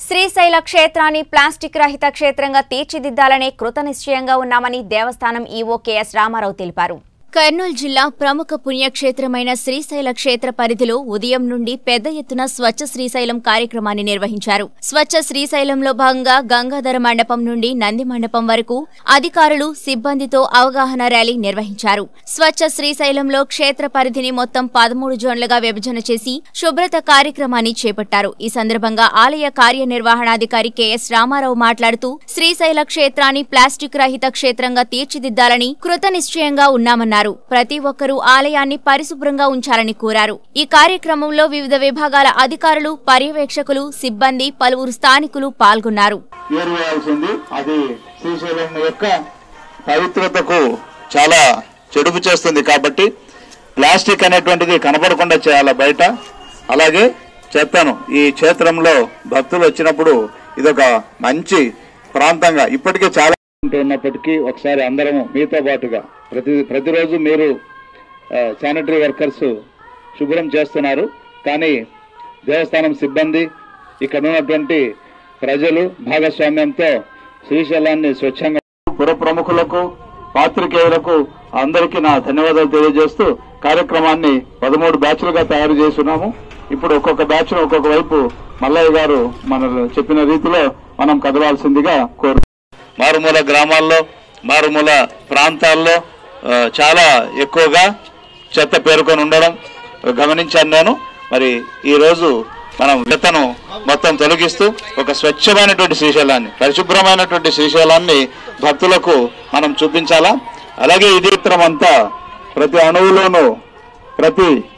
శ్రీశైల క్షేత్రాన్ని ప్లాస్టిక్ రహిత క్షేత్రంగా తీర్చిదిద్దాలనే కృతనిశ్చయంగా ఉన్నామని దేవస్థానం ఈవో కెఎస్ రామారావు తెలిపారు కర్నూలు జిల్లా ప్రముఖ పుణ్యక్షేత్రమైన శ్రీశైల క్షేత్ర పరిధిలో ఉదయం నుండి పెద్ద ఎత్తున స్వచ్ఛ శ్రీశైలం కార్యక్రమాన్ని నిర్వహించారు స్వచ్ఛ శ్రీశైలంలో భాగంగా గంగాధర మండపం నుండి నంది మండపం వరకు అధికారులు సిబ్బందితో అవగాహన ర్యాలీ నిర్వహించారు స్వచ్ఛ శ్రీశైలంలో క్షేత్ర పరిధిని మొత్తం పదమూడు జోన్లుగా విభజన చేసి శుభ్రత కార్యక్రమాన్ని చేపట్టారు ఈ సందర్భంగా ఆలయ కార్యనిర్వహణాధికారి కెఎస్ రామారావు మాట్లాడుతూ శ్రీశైల క్షేత్రాన్ని ప్లాస్టిక్ రహిత క్షేత్రంగా తీర్చిదిద్దాలని కృతనిశ్చయంగా ఉన్నామన్నారు ప్రతి ఒక్కరూ ఆలయాన్ని పరిశుభ్రంగా ఉంచాలని కోరారు ఈ కార్యక్రమంలో వివిధ విభాగాల అధికారులు పర్యవేక్షకులు సిబ్బంది పలువురు స్థానికులు పాల్గొన్నారు ఏరివేయాల్సింది అది శ్రీశైలం యొక్క పవిత్రతకు చాలా చెడుపు చేస్తుంది కాబట్టి ప్లాస్టిక్ అనేటువంటిది కనపడకుండా చేయాలి బయట అలాగే చెత్తను ఈ క్షేత్రంలో భక్తులు వచ్చినప్పుడు ఇదొక మంచి ప్రాంతంగా ఇప్పటికే చాలా ఉన్నప్పటికీ ఒకసారి అందరము మీతో పాటుగా ప్రతి ప్రతిరోజు మీరు శానిటరీ వర్కర్స్ శుభ్రం చేస్తున్నారు కానీ దేవస్థానం సిబ్బంది ఇక్కడ ఉన్నటువంటి ప్రజలు భాగస్వామ్యంతో శ్రీశైలాన్ని స్వచ్ఛంగా పుర ప్రముఖులకు పాత్రికేయులకు అందరికీ నా ధన్యవాదాలు తెలియజేస్తూ కార్యక్రమాన్ని పదమూడు బ్యాచ్లుగా తయారు చేస్తున్నాము ఇప్పుడు ఒక్కొక్క బ్యాచ్ ఒక్కొక్క వైపు మల్లయ్య గారు మన చెప్పిన రీతిలో మనం కదలాల్సిందిగా కోరు మారుమూల గ్రామాల్లో మారుమూల ప్రాంతాల్లో ఆ, చాలా ఎక్కువగా చెత్త పేరుకొని ఉండడం గమనించాను నేను మరి ఈ రోజు మనం చెత్తను మొత్తం తొలగిస్తూ ఒక స్వచ్ఛమైనటువంటి శ్రీశైలాన్ని పరిశుభ్రమైనటువంటి శ్రీశైలాన్ని భక్తులకు మనం చూపించాలా అలాగే ఇది చిత్రం అంతా ప్రతి అణువులోనూ ప్రతి